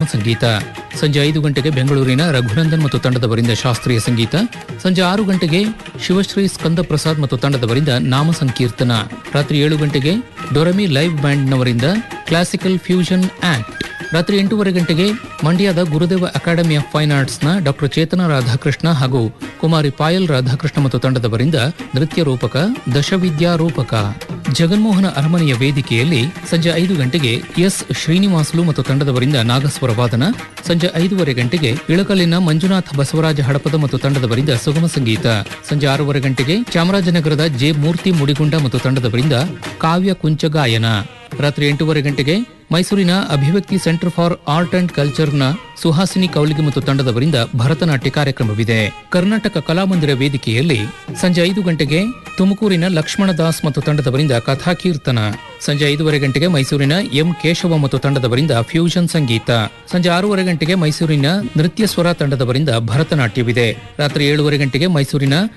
ಸಂಗೀತ ಸಂಜೆ ಐದು ಗಂಟೆಗೆ ಬೆಂಗಳೂರಿನ ರಘುನಂದನ್ ಮತ್ತು ತಂಡದವರಿಂದ ಶಾಸ್ತ್ರೀಯ ಸಂಗೀತ ಸಂಜೆ ಆರು ಗಂಟೆಗೆ ಶಿವಶ್ರೀ ಸ್ಕಂದ ಪ್ರಸಾದ್ ಮತ್ತು ತಂಡದವರಿಂದ ನಾಮ ಸಂಕೀರ್ತನ ರಾತ್ರಿ ಏಳು ಗಂಟೆಗೆ ಡೊರಮಿ ಲೈವ್ ಬ್ಯಾಂಡ್ನವರಿಂದ ಕ್ಲಾಸಿಕಲ್ ಫ್ಯೂಷನ್ ಆಕ್ಟ್ ರಾತ್ರಿ ಎಂಟೂವರೆ ಗಂಟೆಗೆ ಮಂಡ್ಯದ ಗುರುದೇವ ಅಕಾಡೆಮಿ ಆಫ್ ಫೈನ್ ಆರ್ಟ್ಸ್ನ ಡಾಕ್ಟರ್ ಚೇತನ ರಾಧಾಕೃಷ್ಣ ಹಾಗೂ ಕುಮಾರಿ ಪಾಯಲ್ ರಾಧಾಕೃಷ್ಣ ಮತ್ತು ತಂಡದವರಿಂದ ನೃತ್ಯ ರೂಪಕ ದಶವಿದ್ಯಾ ರೂಪಕ ಜಗನ್ಮೋಹನ ಅರಮನೆಯ ವೇದಿಕೆಯಲ್ಲಿ ಸಂಜೆ ಐದು ಗಂಟೆಗೆ ಎಸ್ ಶ್ರೀನಿವಾಸುಲು ಮತ್ತು ತಂಡದವರಿಂದ ನಾಗಸ್ವರ ವಾದನ ಸಂಜೆ ಐದೂವರೆ ಗಂಟೆಗೆ ಇಳಕಲ್ಲಿನ ಮಂಜುನಾಥ ಬಸವರಾಜ ಹಡಪದ ಮತ್ತು ತಂಡದವರಿಂದ ಸುಗಮ ಸಂಗೀತ ಸಂಜೆ ಆರೂವರೆ ಗಂಟೆಗೆ ಚಾಮರಾಜನಗರದ ಜೆ ಮೂರ್ತಿ ಮುಡಿಗುಂಡ ಮತ್ತು ತಂಡದವರಿಂದ ಕಾವ್ಯ ಕುಂಚ ಗಾಯನ ರಾತ್ರಿ ಎಂಟೂವರೆ ಗಂಟೆಗೆ ಮೈಸೂರಿನ ಅಭಿವ್ಯಕ್ತಿ ಸೆಂಟರ್ ಫಾರ್ ಆರ್ಟ್ ಅಂಡ್ ಕಲ್ಚರ್ನ ಸುಹಾಸಿನಿ ಕೌಲಿಗೆ ಮತ್ತು ತಂಡದವರಿಂದ ಭರತನಾಟ್ಯ ಕಾರ್ಯಕ್ರಮವಿದೆ ಕರ್ನಾಟಕ ಕಲಾಮಂದಿರ ವೇದಿಕೆಯಲ್ಲಿ ಸಂಜೆ ಐದು ಗಂಟೆಗೆ ತುಮಕೂರಿನ ಲಕ್ಷ್ಮಣ ದಾಸ್ ಮತ್ತು ತಂಡದವರಿಂದ ಕಥಾಕೀರ್ತನ ಸಂಜೆ ಐದೂವರೆ ಗಂಟೆಗೆ ಮೈಸೂರಿನ ಎಂ ಕೇಶವ ಮತ್ತು ತಂಡದವರಿಂದ ಫ್ಯೂಷನ್ ಸಂಗೀತ ಸಂಜೆ ಆರೂವರೆ ಗಂಟೆಗೆ ಮೈಸೂರಿನ ನೃತ್ಯ ಸ್ವರ ತಂಡದವರಿಂದ ಭರತನಾಟ್ಯವಿದೆ ರಾತ್ರಿ ಏಳುವರೆ ಗಂಟೆಗೆ ಮೈಸೂರಿನ